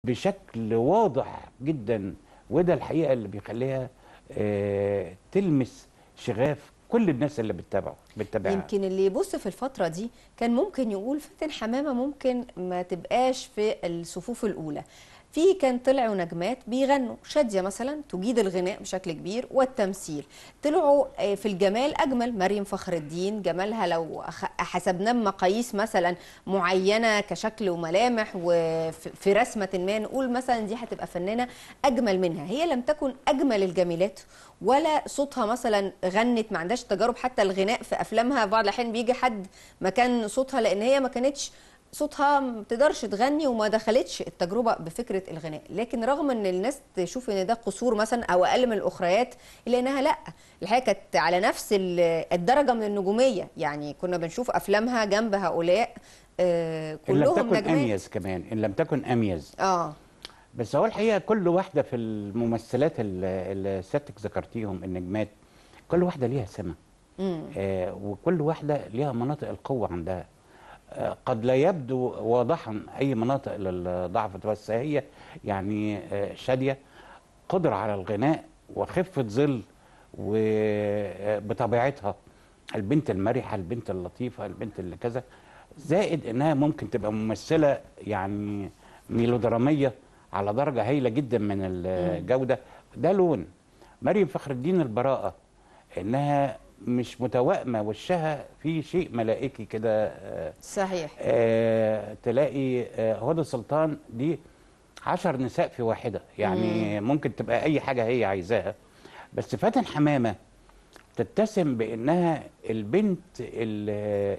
بشكل واضح جدا وده الحقيقه اللي بيخليها آه، تلمس شغاف كل الناس اللي بتتابعه بتتابعها يمكن اللي يبص في الفترة دي كان ممكن يقول فاتن حمامة ممكن ما تبقاش في الصفوف الأولى في كان طلعوا نجمات بيغنوا شادية مثلا تجيد الغناء بشكل كبير والتمثيل طلعوا آه، في الجمال أجمل مريم فخر الدين جمالها لو أخ- حسبناه بمقاييس مثلا معينة كشكل وملامح وفي رسمة ما نقول مثلا دي هتبقى فنانة أجمل منها هي لم تكن أجمل الجميلات ولا صوتها مثلا غنت ما عندهاش تجارب حتى الغناء في افلامها بعض الاحيان بيجي حد مكان صوتها لان هي ما كانتش صوتها ما تقدرش تغني وما دخلتش التجربه بفكره الغناء لكن رغم ان الناس تشوف ان ده قصور مثلا او اقل من الاخريات الا انها لا الحقيقه كانت على نفس ال- الدرجه من النجوميه يعني كنا بنشوف افلامها جنب هؤلاء آه ان لم كلهم تكن نجمات اميز كمان ان لم تكن اميز اه بس هو الحقيقه كل واحده في الممثلات اللي اللي سيادتك ذكرتيهم النجمات كل واحده ليها سمه امم آه وكل واحده ليها مناطق القوه عندها آه قد لا يبدو واضحا اي مناطق للضعف بس هي يعني آه شاديه قدره على الغناء وخفه ظل وبطبيعتها البنت المرحه البنت اللطيفه البنت اللي كذا زائد انها ممكن تبقى ممثله يعني ميلودراميه على درجه هايله جدا من الجوده ده لون مريم فخر الدين البراءه انها مش متوائمه وشها في شيء ملائكي كده آه، صحيح آه، تلاقي آه، هدى سلطان دي عشر نساء في واحدة يعني ممكن تبقى أي حاجة هي عايزاها بس فاتن حمامة تتسم بأنها البنت اللي,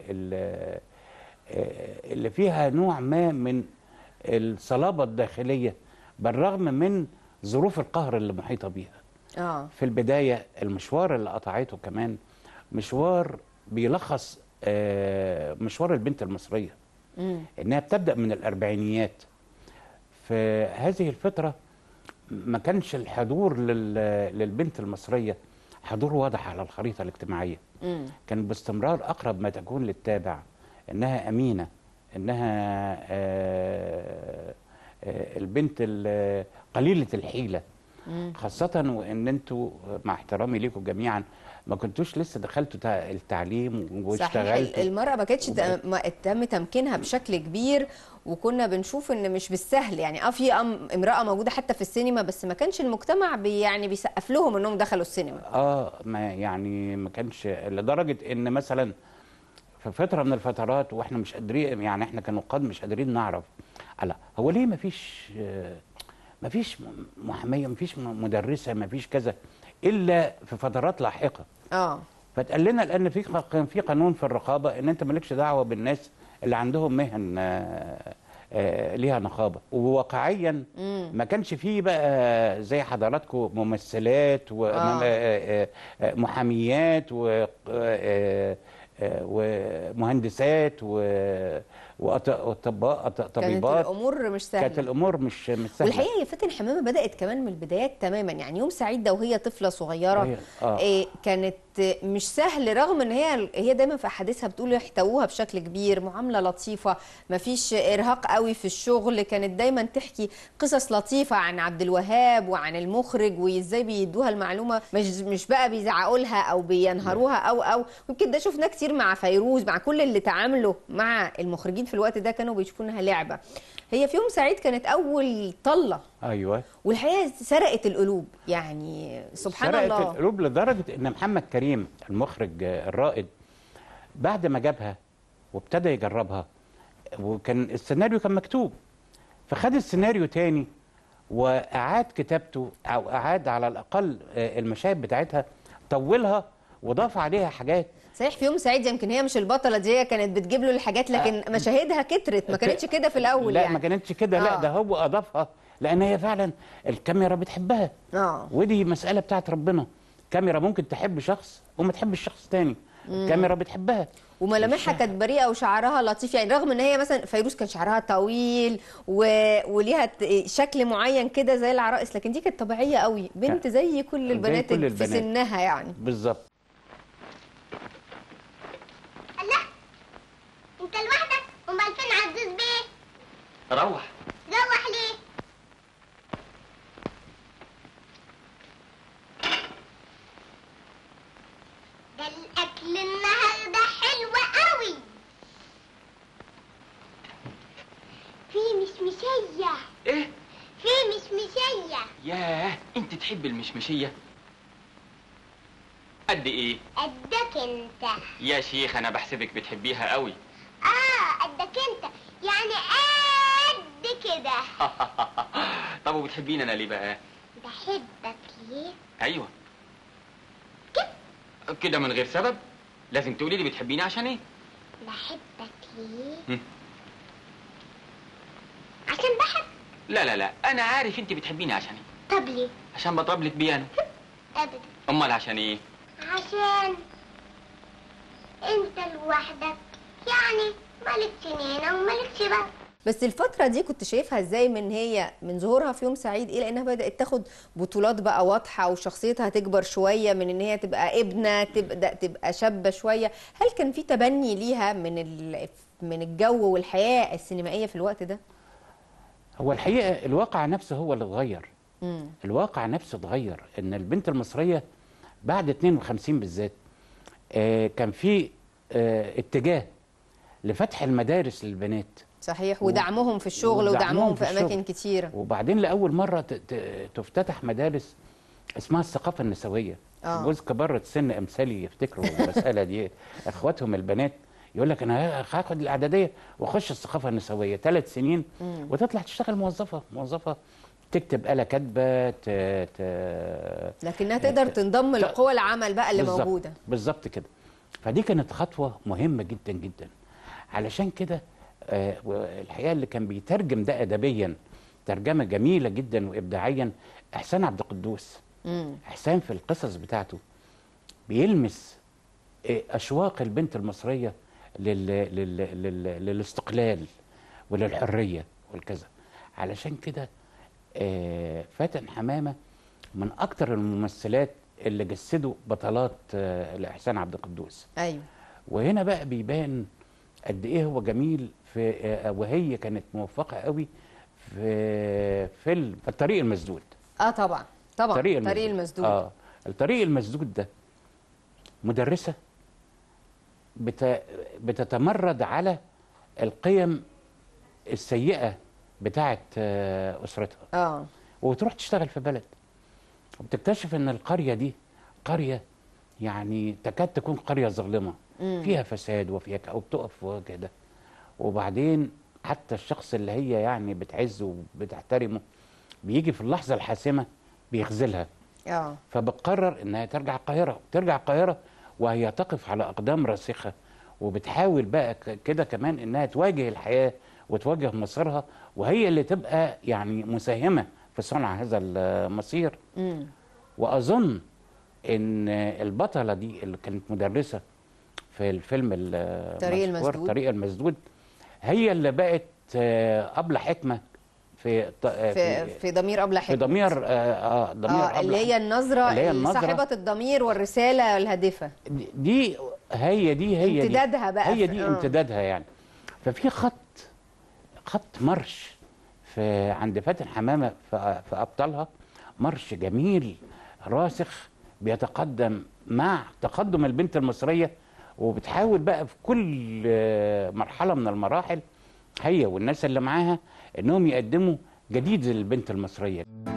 اللي فيها نوع ما من الصلابة الداخلية بالرغم من ظروف القهر اللي محيطة بيها اه في البداية المشوار اللي قطعته كمان مشوار بيلخص آه، مشوار البنت المصرية امم انها بتبدا من الاربعينيات في هذه الفتره ما كانش الحضور لل- للبنت المصريه حضور واضح على الخريطه الاجتماعيه امم كان باستمرار اقرب ما تكون للتابع انها امينه انها آه، آه، البنت ال- قليله الحيله امم خاصه وان انتوا مع احترامي ليكم جميعا ما كنتوش لسه دخلتوا تع- التعليم صحيح واشتغلتوا المرأة ما كانتش وبقت- تم تم تمكينها بشكل كبير وكنا بنشوف ان مش بالسهل يعني اه في أم- امرأة موجودة حتى في السينما بس ما كانش المجتمع بي يعني بيسقف لهم انهم دخلوا السينما اه ما يعني ما كانش لدرجه ان مثلا في فتره من الفترات واحنا مش قادرين يعني احنا كنقاد مش قادرين نعرف لا هو ليه ما فيش ما فيش محاميه ما فيش مدرسه ما فيش كذا الا في فترات لاحقه اه فتقال لنا لان في ق- كان في قانون في الرقابه ان انت مالكش دعوه بالناس اللي عندهم مهن آه، آه، ليها نقابه وواقعيا امم ما كانش فيه بقى زي حضراتكم ممثلات ومحاميات ومهندسات و- وأط- وأطباء أط- كانت طبيبات الامور مش كانت سهلة الامور مش مش سهله والحقيقه هي فاتن حمامه بدات كمان من البدايات تماما يعني يوم سعيد ده وهي طفله صغيره وهي- آه. إيه كانت مش سهل رغم ان هي هي دايما في احاديثها بتقول يحتووها بشكل كبير معامله لطيفه مفيش ارهاق قوي في الشغل كانت دايما تحكي قصص لطيفه عن عبد الوهاب وعن المخرج وازاي بيدوها المعلومه مش مش بقى بيزعقوا لها او بينهروها او او يمكن ده شفناه كتير مع فيروز مع كل اللي تعاملوا مع المخرجين في الوقت ده كانوا بيشوفوا انها لعبه هي في يوم سعيد كانت اول طله ايوه والحقيقه سرقت القلوب يعني سبحان سرقت الله القلوب لدرجه ان محمد كريم المخرج آه، الرائد بعد ما جابها وابتدى يجربها وكان السيناريو كان مكتوب فخد السيناريو تاني واعاد كتابته او اعاد على الاقل آه، المشاهد بتاعتها طولها وضاف عليها حاجات صحيح في يوم سعيد يمكن هي مش البطله دي هي كانت بتجيب له الحاجات لكن مشاهدها كترت ما كانتش كده في الاول لا يعني ما كانتش كده لا آه. ده هو اضافها لان هي فعلا الكاميرا بتحبها اه ودي مسألة بتاعت ربنا كاميرا ممكن تحب شخص وما تحبش شخص تاني الكاميرا بتحبها وملامحها كانت بريئه وشعرها لطيف يعني رغم ان هي مثلا فيروز كان شعرها طويل و... وليها ت- شكل معين كده زي العرائس لكن دي كانت طبيعيه قوي بنت زي كل زي البنات كل اللي في البنات. سنها يعني بالظبط الله انت لوحدك امال فين عزوز بيه روح روح ليه الأكل النهاردة حلو قوي في مشمشية ايه في مشمشية ياه انت تحب المشمشيه قد ايه قدك انت يا شيخ انا بحسبك بتحبيها قوي اه قدك انت يعني قد كده طب وبتحبيني انا ليه بقى بحبك ليه ايوه كده من غير سبب لازم تقولي لي بتحبيني عشان ايه بحبك ليه هم. عشان بحب لا لا لا انا عارف انت بتحبيني عشان ايه طب ليه عشان بطبلك بيانو ابدا امال عشان ايه عشان انت لوحدك يعني مالكش نينة ومالكش بقى بس الفترة دي كنت شايفها ازاي من هي من ظهورها في يوم سعيد الى انها بدأت تاخد بطولات بقى واضحة وشخصيتها تكبر شوية من ان هي تبقى ابنة تبدأ تبقى شابة شوية هل كان في تبني ليها من ال... من الجو والحياة السينمائية في الوقت ده؟ هو الحقيقه الواقع نفسه هو اللي اتغير مم. الواقع نفسه اتغير ان البنت المصريه بعد 52 بالذات آه، كان في آه، اتجاه لفتح المدارس للبنات صحيح ودعمهم في الشغل ودعمهم ودعمهم في في اماكن الشغل. كتيرة وبعدين لاول مره ت- ت- تفتتح مدارس اسمها الثقافه النسويه آه. جوز كبار السن امثالي يفتكروا المساله دي اخواتهم البنات يقول لك انا هاخد الاعداديه واخش الثقافه النسويه ثلاث سنين وتطلع تشتغل موظفه موظفه تكتب آلة كاتبة ت... ت... لكنها تقدر تنضم لقوى العمل بقى اللي بالظبط- موجودة بالظبط كده فدي كانت خطوه مهمه جدا جدا علشان كده آه، الحقيقه اللي كان بيترجم ده ادبيا ترجمه جميله جدا وابداعيا احسان عبد القدوس مم. احسان في القصص بتاعته بيلمس آه، اشواق البنت المصريه لل... لل... لل... للاستقلال وللحريه والكذا علشان كده آه، فاتن حمامه من اكتر الممثلات اللي جسدوا بطلات آه، لاحسان عبد القدوس ايوه وهنا بقى بيبان قد ايه هو جميل في آه، وهي كانت موفقه قوي في فيلم في الطريق المسدود اه طبعا طبعا طريق طريق المسدود اه الطريق المسدود ده مدرسه بت... بتتمرد على القيم السيئه بتاعت آه، اسرتها اه وتروح تشتغل في بلد وبتكتشف ان القريه دي قريه يعني تكاد تكون قريه ظالمه فيها فساد وفيها ك- وبتقف وكده وبعدين حتى الشخص اللي هي يعني بتعزه وبتحترمه بيجي في اللحظه الحاسمه بيخذلها اه فبتقرر انها ترجع القاهره ترجع القاهره وهي تقف على اقدام راسخه وبتحاول بقى ك- كده كمان انها تواجه الحياه وتواجه مصيرها وهي اللي تبقى يعني مساهمه في صنع هذا المصير امم واظن ان البطله دي اللي كانت مدرسه في الفيلم ال- طريق المذكور، المسدود. طريق المسدود هي اللي بقت آه، ابله حكمه في ط- آه، في في ضمير ابله في حكمه ضمير اه, آه ضمير اه اللي هي النظره اللي هي النظرة. صاحبه الضمير والرساله الهادفه دي- دي هي دي هي دي امتدادها بقى هي في- دي آه. امتدادها يعني ففي خط خط مرش في عند فاتن حمامه في, في ابطالها مرش جميل راسخ بيتقدم مع تقدم البنت المصريه وبتحاول بقى في كل آه، مرحله من المراحل هي والناس اللي معاها انهم يقدموا جديد للبنت المصريه